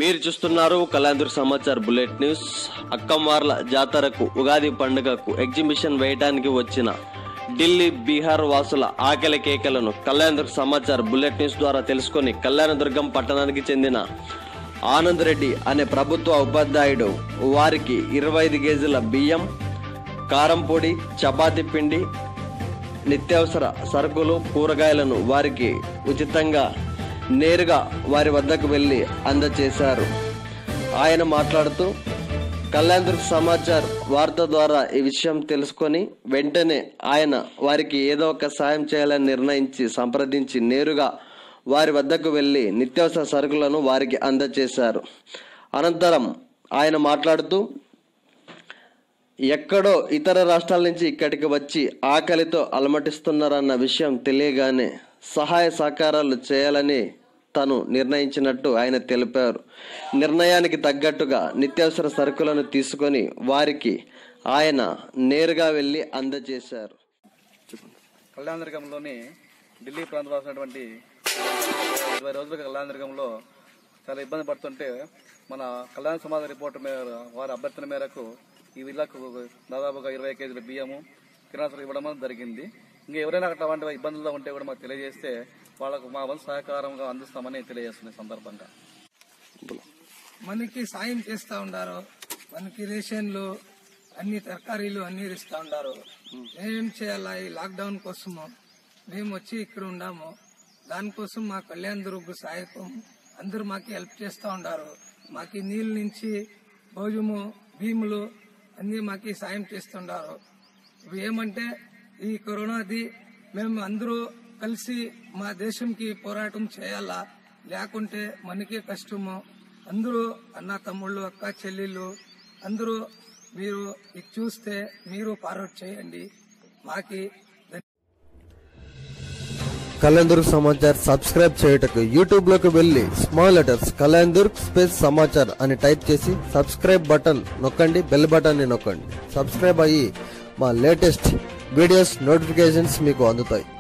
మీరు చూస్తున్నారు Kalyanadurga Samachar bullet news అక్కమార్ల జాతరకు ఉగాది పండుగకు ఎగ్జిబిషన్ వేయడానికి వచ్చిన ఢిల్లీ బీహార్ వాసుల ఆకలి కేకలను కళ్యాణదుర్గ సమాచార్ బులెట్ న్యూస్ ద్వారా తెలుసుకొని కళ్యాణదుర్గం పట్టణానికి చెందిన ఆనంద్ రెడ్డి అనే ప్రభుత్వ ఉపాధ్యాయుడు వారికి ఇరవై ఐదు కేజీల బియ్యం కారం పొడి చపాతీ పిండి నిత్యావసర సరుకులు కూరగాయలను వారికి ఉచితంగా నేరుగా వారి వద్దకు వెళ్ళి అందజేశారు ఆయన మాట్లాడుతూ కళ్యాణదుర్గ్ సమాచార్ వార్త ద్వారా ఈ విషయం తెలుసుకొని వెంటనే ఆయన వారికి ఏదో ఒక సాయం చేయాలని నిర్ణయించి సంప్రదించి నేరుగా వారి వద్దకు వెళ్ళి నిత్యావసర సరుకులను వారికి అందజేశారు అనంతరం ఆయన మాట్లాడుతూ ఎక్కడో ఇతర రాష్ట్రాల నుంచి ఇక్కడికి వచ్చి ఆకలితో అలమటిస్తున్నారన్న విషయం తెలియగానే సహాయ సహకారాలు చేయాలని తను నిర్ణయించినట్టు ఆయన తెలిపారు నిర్ణయానికి తగ్గట్టుగా నిత్యావసర సరుకులను తీసుకొని వారికి ఆయన నేరుగా వెళ్ళి అందజేశారు కళ్యాణదుర్గంలోని ఢిల్లీ ప్రాంతం రాసినటువంటి ఇరవై రోజులుగా కళ్యాణదుర్గంలో చాలా ఇబ్బంది పడుతుంటే మన కళ్యాణ సమాజ రిపోర్ట్ మేర వారి అభ్యర్థన మేరకు ఈ విల్లాకు దాదాపుగా ఇరవై కేజీల బియ్యము కిరాణాలు ఇవ్వడం అనేది జరిగింది ఇంకా ఎవరైనా అట్లాంటి ఇబ్బందుల్లో ఉంటే కూడా మాకు తెలియజేస్తే వాళ్ళకు మా వంతు సహకారంగా అందిస్తామని తెలియజేస్తుంది ఈ సందర్భంగా మనకి సాయం చేస్తా ఉండారు మనకి రేషన్లు అన్ని తరకారీలు అన్ని ఇస్తా ఉండారు మేమేం చేయాలా ఈ లాక్డౌన్ కోసము మేము వచ్చి ఇక్కడ ఉండాము దానికోసం మా కళ్యాణ్ దుర్గ్ సహాయకం అందరూ మాకు హెల్ప్ చేస్తా ఉండారు మాకు ఈ నీళ్ళ నుంచి భోజము భీములు అన్ని మాకు సాయం చేస్తుండారు ఇవి ఏమంటే ఈ కరోనాది మేము అందరూ కలిసి మా దేశంకి పోరాటం చేయాలా లేకుంటే మనకే కష్టము అందరూ అన్న తమ్ముళ్ళు అక్క చెల్లెళ్ళు అందరూ మీరు ఇది చూస్తే మీరు ఫార్వర్డ్ చేయండి మాకి కళ్యాణదుర్గ్ సమాచార్ సబ్స్క్రైబ్ చేయుటకు యూట్యూబ్ లోకి వెళ్లి small letters Kalyandurg space Samachar అని టైప్ చేసి సబ్స్క్రైబ్ బటన్ నొక్కండి బెల్ బటన్ ని నొక్కండి సబ్స్క్రైబ్ అయ్యి మా లేటెస్ట్ వీడియోస్ నోటిఫికేషన్స్ మీకు అందుతాయి